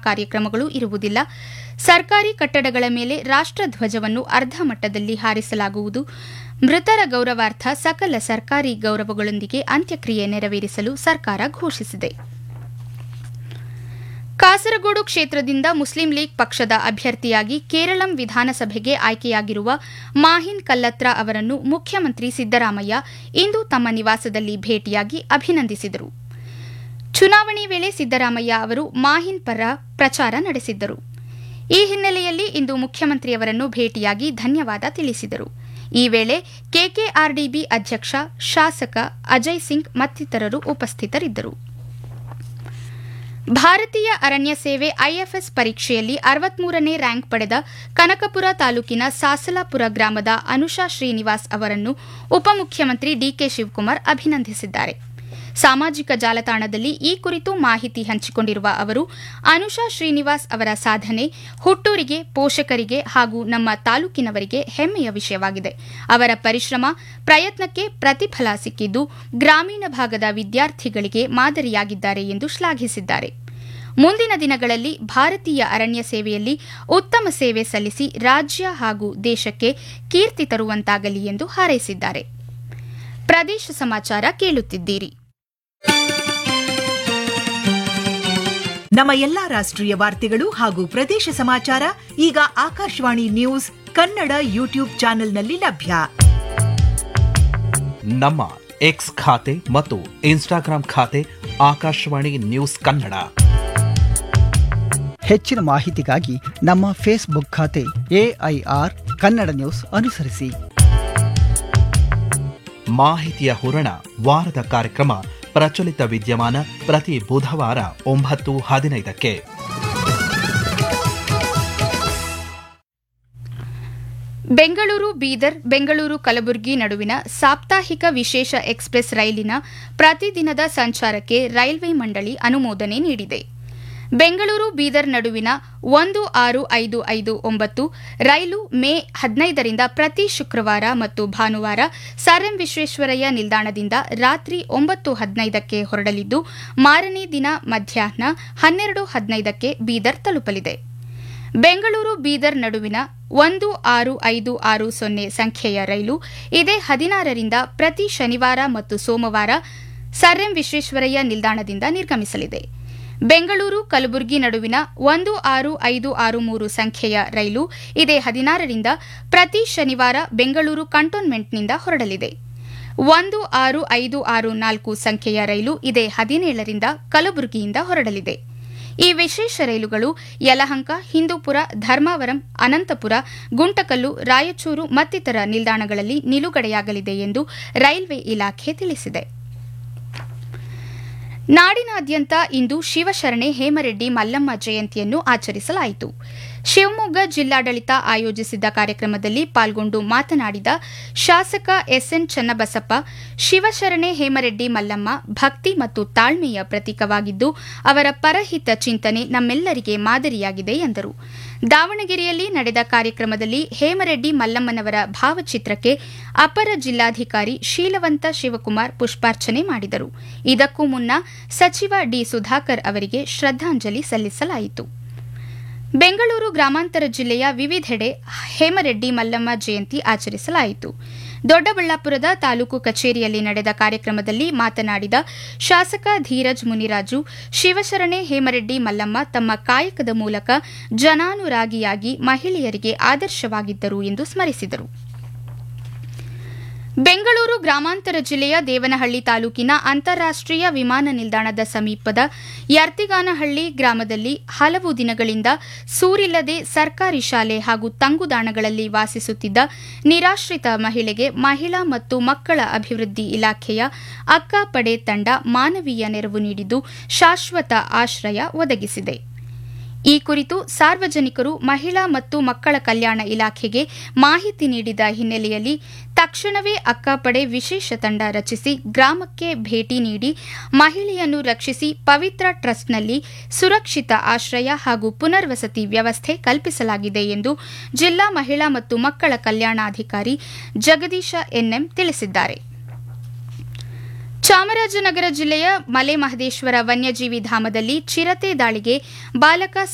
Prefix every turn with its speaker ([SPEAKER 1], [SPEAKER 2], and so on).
[SPEAKER 1] ಕಾರ್ಯಕ್ರಮಗಳು ಇರುವುದಿಲ್ಲ ಸರ್ಕಾರಿ ಕಟ್ಟಡಗಳ ಮೇಲೆ ರಾಷ್ಟ್ರಧ್ವಜವನ್ನು ಅರ್ಧ ಮಟ್ಟದಲ್ಲಿ ಹಾರಿಸಲಾಗುವುದು ಮೃತರ ಗೌರವಾರ್ಥ ಸಕಲ ಸರ್ಕಾರಿ ಗೌರವಗಳೊಂದಿಗೆ ಅಂತ್ಯಕ್ರಿಯೆ ನೆರವೇರಿಸಲು ಸರ್ಕಾರ ಘೋಷಿಸಿದೆ ಕಾಸರಗೋಡು ಕ್ಷೇತ್ರದಿಂದ ಮುಸ್ಲಿಂ ಲೀಗ್ ಪಕ್ಷದ ಅಭ್ಯರ್ಥಿಯಾಗಿ ಕೇರಳಂ ವಿಧಾನಸಭೆಗೆ ಆಯ್ಕೆಯಾಗಿರುವ ಮಾಹಿನ್ ಕಲ್ಲತ್ರ ಅವರನ್ನು ಮುಖ್ಯಮಂತ್ರಿ ಸಿದ್ದರಾಮಯ್ಯ ಇಂದು ತಮ್ಮ ನಿವಾಸದಲ್ಲಿ ಭೇಟಿಯಾಗಿ ಅಭಿನಂದಿಸಿದರು ಚುನಾವಣೆ ವೇಳೆ ಸಿದ್ದರಾಮಯ್ಯ ಅವರು ಮಾಹಿನ್ ಪರ ಪ್ರಚಾರ ನಡೆಸಿದ್ದರು ಈ ಹಿನ್ನೆಲೆಯಲ್ಲಿ ಇಂದು ಮುಖ್ಯಮಂತ್ರಿಯವರನ್ನು ಭೇಟಿಯಾಗಿ ಧನ್ಯವಾದ ತಿಳಿಸಿದರು ಈ ವೇಳೆ ಕೆಕೆಆರ್ಡಿಬಿ ಅಧ್ಯಕ್ಷ ಶಾಸಕ ಅಜಯ್ ಸಿಂಗ್ ಮತ್ತಿತರರು ಉಪಸ್ಥಿತರಿದ್ದರು ಭಾರತೀಯ ಅರಣ್ಯ ಸೇವೆ ಐಎಫ್ಎಸ್ ಪರೀಕ್ಷೆಯಲ್ಲಿ ಅರವತ್ಮೂರನೇ ರ್ಯಾಂಕ್ ಪಡೆದ ಕನಕಪುರ ತಾಲೂಕಿನ ಸಾಸಲಾಪುರ ಗ್ರಾಮದ ಅನುಷಾ ಶ್ರೀನಿವಾಸ್ ಅವರನ್ನು ಉಪಮುಖ್ಯಮಂತ್ರಿ ಡಿಕೆ ಶಿವಕುಮಾರ್ ಅಭಿನಂದಿಸಿದ್ದಾರೆ ಸಾಮಾಜಿಕ ಜಾಲತಾಣದಲ್ಲಿ ಈ ಕುರಿತು ಮಾಹಿತಿ ಹಂಚಿಕೊಂಡಿರುವ ಅವರು ಅನುಷಾ ಶ್ರೀನಿವಾಸ್ ಅವರ ಸಾಧನೆ ಹುಟ್ಟೂರಿಗೆ ಪೋಷಕರಿಗೆ ಹಾಗೂ ನಮ್ಮ ತಾಲೂಕಿನವರಿಗೆ ಹೆಮ್ಮೆಯ ವಿಷಯವಾಗಿದೆ ಅವರ ಪರಿಶ್ರಮ ಪ್ರಯತ್ನಕ್ಕೆ ಪ್ರತಿಫಲ ಸಿಕ್ಕಿದ್ದು ಗ್ರಾಮೀಣ ಭಾಗದ ವಿದ್ಯಾರ್ಥಿಗಳಿಗೆ ಮಾದರಿಯಾಗಿದ್ದಾರೆ ಎಂದು ಶ್ಲಾಘಿಸಿದ್ದಾರೆ ಮುಂದಿನ ದಿನಗಳಲ್ಲಿ ಭಾರತೀಯ ಅರಣ್ಯ ಸೇವೆಯಲ್ಲಿ ಉತ್ತಮ ಸೇವೆ ಸಲ್ಲಿಸಿ ರಾಜ್ಯ ಹಾಗೂ ದೇಶಕ್ಕೆ ಕೀರ್ತಿ ತರುವಂತಾಗಲಿ ಎಂದು ಹಾರೈಸಿದ್ದಾರೆ ಪ್ರದೇಶ ಸಮಾಚಾರ ಕೇಳುತ್ತಿದ್ದೀರಿ
[SPEAKER 2] ನಮ್ಮ ಎಲ್ಲಾ ರಾಷ್ಟ್ರೀಯ ವಾರ್ತೆಗಳು ಹಾಗೂ ಪ್ರದೇಶ ಸಮಾಚಾರ ಈಗ ಆಕಾಶವಾಣಿ ನ್ಯೂಸ್ ಕನ್ನಡ ಯೂಟ್ಯೂಬ್ ಚಾನೆಲ್ನಲ್ಲಿ ಲಭ್ಯ
[SPEAKER 3] ನಮ್ಮ ಎಕ್ಸ್ ಖಾತೆ ಮತ್ತು ಇನ್ಸ್ಟಾಗ್ರಾಂ ಖಾತೆ ಆಕಾಶವಾಣಿ ನ್ಯೂಸ್ ಕನ್ನಡ
[SPEAKER 4] ಹೆಚ್ಚಿನ ಮಾಹಿತಿಗಾಗಿ ನಮ್ಮ ಫೇಸ್ಬುಕ್ ಖಾತೆ ಎಐಆರ್ ಕನ್ನಡ ನ್ಯೂಸ್ ಅನುಸರಿಸಿ
[SPEAKER 3] ಮಾಹಿತಿಯ ಹೂರಣ ವಾರದ ಕಾರ್ಯಕ್ರಮ ಪ್ರಚಲಿತ ವಿದ್ಯಮಾನ ಪ್ರತಿ ಬುಧವಾರ ಒಂಬತ್ತು ಹದಿನೈದಕ್ಕೆ
[SPEAKER 1] ಬೆಂಗಳೂರು ಬೀದರ್ ಬೆಂಗಳೂರು ಕಲಬುರಗಿ ನಡುವಿನ ಸಾಪ್ತಾಹಿಕ ವಿಶೇಷ ಎಕ್ಸ್ಪ್ರೆಸ್ ರೈಲಿನ ಪ್ರತಿದಿನದ ಸಂಚಾರಕ್ಕೆ ರೈಲ್ವೆ ಮಂಡಳಿ ಅನುಮೋದನೆ ನೀಡಿದೆ ಬೆಂಗಳೂರು ಬೀದರ್ ನಡುವಿನ ಒಂದು ಆರು ಐದು ಐದು ಒಂಬತ್ತು ರೈಲು ಮೇ ಹದಿನೈದರಿಂದ ಪ್ರತಿ ಶುಕ್ರವಾರ ಮತ್ತು ಭಾನುವಾರ ಸರ್ ಎಂ ವಿಶ್ವೇಶ್ವರಯ್ಯ ನಿಲ್ದಾಣದಿಂದ ರಾತ್ರಿ ಒಂಬತ್ತು ಹದಿನೈದಕ್ಕೆ ಹೊರಡಲಿದ್ದು ಮಾರನೇ ದಿನ ಮಧ್ಯಾಹ್ನ ಹನ್ನೆರಡು ಹದಿನೈದಕ್ಕೆ ಬೀದರ್ ತಲುಪಲಿದೆ ಬೆಂಗಳೂರು ಬೀದರ್ ನಡುವಿನ ಒಂದು ಆರು ಐದು ಆರು ಸೊನ್ನೆ ಸಂಖ್ಯೆಯ ರೈಲು ಇದೇ ಹದಿನಾರರಿಂದ ಪ್ರತಿ ಶನಿವಾರ ಮತ್ತು ಸೋಮವಾರ ಸರ್ ಎಂ ವಿಶ್ವೇಶ್ವರಯ್ಯ ನಿಲ್ದಾಣದಿಂದ ನಿರ್ಗಮಿಸಲಿದೆ ಬೆಂಗಳೂರು ಕಲಬುರಗಿ ನಡುವಿನ ಒಂದು ಆರು ಐದು ಆರು ಮೂರು ಸಂಖ್ಯೆಯ ರೈಲು ಇದೇ ಹದಿನಾರರಿಂದ ಪ್ರತಿ ಶನಿವಾರ ಬೆಂಗಳೂರು ಕಂಟೋನ್ಮೆಂಟ್ನಿಂದ ಹೊರಡಲಿದೆ ಒಂದು ಆರು ಐದು ಆರು ನಾಲ್ಕು ಸಂಖ್ಯೆಯ ರೈಲು ಇದೇ ಹದಿನೇಳರಿಂದ ಕಲಬುರಗಿಯಿಂದ ಹೊರಡಲಿದೆ ಈ ವಿಶೇಷ ರೈಲುಗಳು ಯಲಹಂಕ ಹಿಂದೂಪುರ ಧರ್ಮಾವರಂ ಅನಂತಪುರ ಗುಂಟಕಲ್ಲು ರಾಯಚೂರು ಮತ್ತಿತರ ನಿಲ್ದಾಣಗಳಲ್ಲಿ ನಿಲುಗಡೆಯಾಗಲಿದೆ ಎಂದು ರೈಲ್ವೆ ಇಲಾಖೆ ತಿಳಿಸಿದೆ ನಾಡಿನಾದ್ಯಂತ ಇಂದು ಶಿವಶರಣೆ ಹೇಮರೆಡ್ಡಿ ಮಲ್ಲಮ್ಮ ಜಯಂತಿಯನ್ನು ಆಚರಿಸಲಾಯಿತು ಶಿವಮೊಗ್ಗ ಜಿಲ್ಲಾಡಳಿತ ಆಯೋಜಿಸಿದ್ದ ಕಾರ್ಯಕ್ರಮದಲ್ಲಿ ಪಾಲ್ಗೊಂಡು ಮಾತನಾಡಿದ ಶಾಸಕ ಎಸ್ಎನ್ ಚನ್ನಬಸಪ್ಪ ಶಿವಶರಣೆ ಹೇಮರೆಡ್ಡಿ ಮಲ್ಲಮ್ಮ ಭಕ್ತಿ ಮತ್ತು ತಾಳ್ಮೆಯ ಪ್ರತೀಕವಾಗಿದ್ದು ಅವರ ಪರಹಿತ ಚಿಂತನೆ ನಮ್ಮೆಲ್ಲರಿಗೆ ಮಾದರಿಯಾಗಿದೆ ಎಂದರು ದಾವಣಗೆರೆಯಲ್ಲಿ ನಡೆದ ಕಾರ್ಯಕ್ರಮದಲ್ಲಿ ಹೇಮರೆಡ್ಡಿ ಮಲ್ಲಮ್ಮನವರ ಭಾವಚಿತ್ರಕ್ಕೆ ಅಪರ ಜಿಲ್ಲಾಧಿಕಾರಿ ಶೀಲವಂತ ಶಿವಕುಮಾರ್ ಪುಷ್ಪಾರ್ಚನೆ ಮಾಡಿದರು ಇದಕ್ಕೂ ಮುನ್ನ ಸಚಿವ ಡಿ ಸುಧಾಕರ್ ಅವರಿಗೆ ಶ್ರದ್ದಾಂಜಲಿ ಸಲ್ಲಿಸಲಾಯಿತು ಬೆಂಗಳೂರು ಗ್ರಾಮಾಂತರ ಜಿಲ್ಲೆಯ ವಿವಿಧೆಡೆ ಹೇಮರೆಡ್ಡಿ ಮಲ್ಲಮ್ಮ ಜಯಂತಿ ಆಚರಿಸಲಾಯಿತು ದೊಡ್ಡಬಳ್ಳಾಪುರದ ತಾಲೂಕು ಕಚೇರಿಯಲ್ಲಿ ನಡೆದ ಕಾರ್ಯಕ್ರಮದಲ್ಲಿ ಮಾತನಾಡಿದ ಶಾಸಕ ಧೀರಜ್ ಮುನಿರಾಜು ಶಿವಶರಣೆ ಹೇಮರೆಡ್ಡಿ ಮಲ್ಲಮ್ಮ ತಮ್ಮ ಕಾಯಕದ ಮೂಲಕ ಜನಾನುರಾಗಿಯಾಗಿ ಮಹಿಳೆಯರಿಗೆ ಆದರ್ಶವಾಗಿದ್ದರು ಎಂದು ಸ್ಮರಿಸಿದರು ಬೆಂಗಳೂರು ಗ್ರಾಮಾಂತರ ಜಿಲ್ಲೆಯ ದೇವನಹಳ್ಳಿ ತಾಲೂಕಿನ ಅಂತಾರಾಷ್ಟೀಯ ವಿಮಾನ ನಿಲ್ದಾಣದ ಸಮೀಪದ ಯರ್ತಿಗಾನಹಳ್ಳಿ ಗ್ರಾಮದಲ್ಲಿ ಹಲವು ದಿನಗಳಿಂದ ಸೂರಿಲ್ಲದೆ ಸರ್ಕಾರಿ ಶಾಲೆ ಹಾಗೂ ತಂಗುದಾಣಗಳಲ್ಲಿ ವಾಸಿಸುತ್ತಿದ್ದ ನಿರಾಶ್ರಿತ ಮಹಿಳೆಗೆ ಮಹಿಳಾ ಮತ್ತು ಮಕ್ಕಳ ಅಭಿವೃದ್ಧಿ ಇಲಾಖೆಯ ಅಕ್ಕ ಪಡೆ ತಂಡ ಮಾನವೀಯ ನೆರವು ನೀಡಿದ್ದು ಶಾಶ್ವತ ಆಶ್ರಯ ಒದಗಿಸಿದೆ ಈ ಕುರಿತು ಸಾರ್ವಜನಿಕರು ಮಹಿಳಾ ಮತ್ತು ಮಕ್ಕಳ ಕಲ್ಯಾಣ ಇಲಾಖೆಗೆ ಮಾಹಿತಿ ನೀಡಿದ ಹಿನ್ನೆಲೆಯಲ್ಲಿ ತಕ್ಷಣವೇ ಅಕ್ಕಪಡೆ ವಿಶೇಷ ತಂಡ ರಚಿಸಿ ಗ್ರಾಮಕ್ಕೆ ಭೇಟಿ ನೀಡಿ ಮಹಿಳೆಯನ್ನು ರಕ್ಷಿಸಿ ಪವಿತ್ರ ಟ್ರಸ್ಟ್ನಲ್ಲಿ ಸುರಕ್ಷಿತ ಆಶ್ರಯ ಹಾಗೂ ಪುನರ್ವಸತಿ ವ್ಯವಸ್ಥೆ ಕಲ್ಪಿಸಲಾಗಿದೆ ಎಂದು ಜಿಲ್ಲಾ ಮಹಿಳಾ ಮತ್ತು ಮಕ್ಕಳ ಕಲ್ಯಾಣಾಧಿಕಾರಿ ಜಗದೀಶ ಎನ್ಎಂ ತಿಳಿಸಿದ್ದಾರೆ ಚಾಮರಾಜನಗರ ಜಿಲ್ಲೆಯ ಮಲೆ ಮಹದೇಶ್ವರ ವನ್ಯಜೀವಿ ಧಾಮದಲ್ಲಿ ಚಿರತೆ ದಾಳಿಗೆ ಬಾಲಕ